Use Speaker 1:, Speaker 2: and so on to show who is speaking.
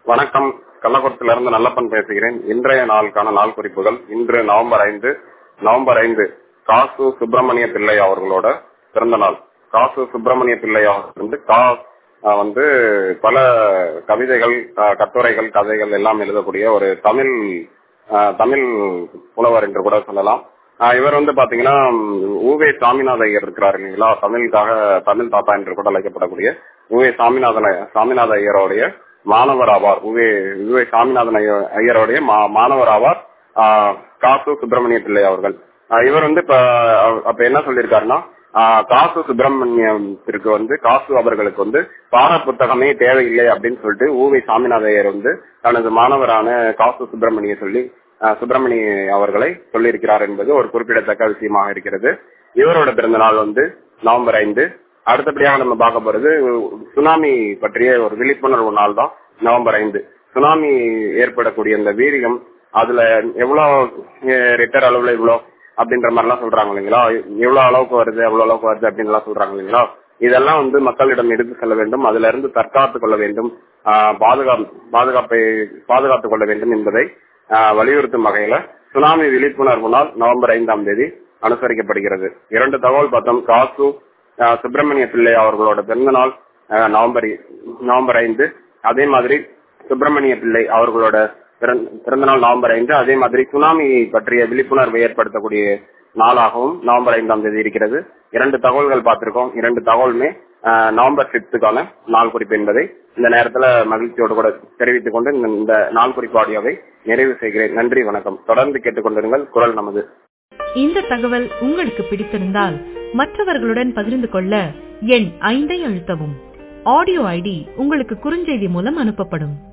Speaker 1: வணக்கம் கள்ளக்குளத்திலிருந்து நல்லப்பன் பேசுகிறேன் இன்றைய நாளுக்கான நாள் குறிப்புகள் இன்று நவம்பர் ஐந்து நவம்பர் ஐந்து காசு சுப்பிரமணிய பிள்ளை அவர்களோட பிறந்த நாள் காசு சுப்பிரமணிய பிள்ளை அவர்கள் வந்து கா ஆஹ் வந்து பல கவிதைகள் ஆஹ் கட்டுரைகள் கதைகள் எல்லாம் எழுதக்கூடிய ஒரு தமிழ் ஆஹ் தமிழ் புலவர் என்று கூட சொல்லலாம் ஆஹ் இவர் வந்து பாத்தீங்கன்னா ஊவே சாமிநாத ஐயர் இருக்கிறார் இல்லைங்களா தமிழுக்காக தமிழ் தாத்தா என்று கூட அழைக்கப்படக்கூடிய ஊவே சாமிநாதன் ஐ- சாமிநாத ஐயருடைய மாணவர் ஆவார் உவே உவே சாமிநாதன் ஐய- ஐயருடைய மா- மாணவர் ஆவார் ஆஹ் காசு சுப்பிரமணிய பிள்ளை அவர்கள் ஆஹ் இவர் வந்து இப்ப அஹ் அப்ப என்ன சொல்லியிருக்காருன்னா ஆஹ் காசு சுப்பிரமணியத்திற்கு வந்து காசு அவர்களுக்கு வந்து பாட புத்தகமே தேவையில்லை அப்படின்னு சொல்லிட்டு ஊவை சாமிநாத ஐயர் வந்து தனது மாணவரான காசு சுப்பிரமணிய சொல்லி ஆஹ் சுப்பிரமணிய அவர்களை சொல்லியிருக்கிறார் என்பது ஒரு குறிப்பிடத்தக்க விஷயமாக இருக்கிறது இவரோட பிறந்த நாள் வந்து நவம்பர் ஐந்து அடுத்தபடியாக நம்ம பார்க்க போறது சுனாமி பற்றிய ஒரு விழிப்புணர்வு நாள் தான் நவம்பர் ஐந்து சுனாமி ஏற்படக்கூடிய இந்த வீரியம் அதுல எவ்வளவு ரிட்டர் அளவுல இவ்வளவு அப்படின்ற மாதிரி எல்லாம் சொல்றாங்க இல்லைங்களா எவ்வளவு அளவுக்கு வருது எவ்வளவு அளவுக்கு வருது அப்படின்னு எல்லாம் சொல்றாங்க இல்லைங்களா இதெல்லாம் வந்து மக்களிடம் எடுத்து செல்ல வேண்டும் அதுல இருந்து தற்காத்துக் கொள்ள வேண்டும் ஆஹ் பாதுகாப்பு பாதுகாப்பை பாதுகாத்துக் கொள்ள வேண்டும் என்பதை ஆஹ் வலியுறுத்தும் வகையில சுனாமி விழிப்புணர்வு நாள் நவம்பர் ஐந்தாம் தேதி அனுசரிக்கப்படுகிறது இரண்டு தகவல் பார்த்தோம் காசு ஆஹ் சுப்பிரமணிய பிள்ளை அவர்களோட பிறந்த நாள் ஆஹ் நவம்பர் இ- நவம்பர் ஐந்து அதே மாதிரி சுப்பிரமணிய பிள்ளை அவர்களோட பிறந்த- பிறந்த நாள் நவம்பர் ஐந்து அதே மாதிரி சுனாமி பற்றிய விழிப்புணர்வை ஏற்படுத்தக்கூடிய நாளாகவும் நவம்பர் ஐந்தாம் தேதி இருக்கிறது இரண்டு தகவல்கள் பார்த்திருக்கோம் இரண்டு தகவலுமே ஆஹ் நவம்பர் பிப்துக்கான நாள் குறிப்பு என்பதை இந்த நேரத்துல மகிழ்ச்சியோடு கூட தெரிவித்துக் கொண்டு இந்த- இந்த நாள் குறிப்பு ஆடியோவை நிறைவு செய்கிறேன் நன்றி வணக்கம் தொடர்ந்து கேட்டுக்கொண்டிருங்கள் குரல் நமது
Speaker 2: இந்த தகவல் உங்களுக்கு பிடித்திருந்தால் மற்றவர்களுடன் பகிர்ந்து கொள்ள எண் ஐந்தை அழுத்தவும் ஆடியோ ஐடி உங்களுக்கு குறுஞ்செய்தி மூலம் அனுப்பப்படும்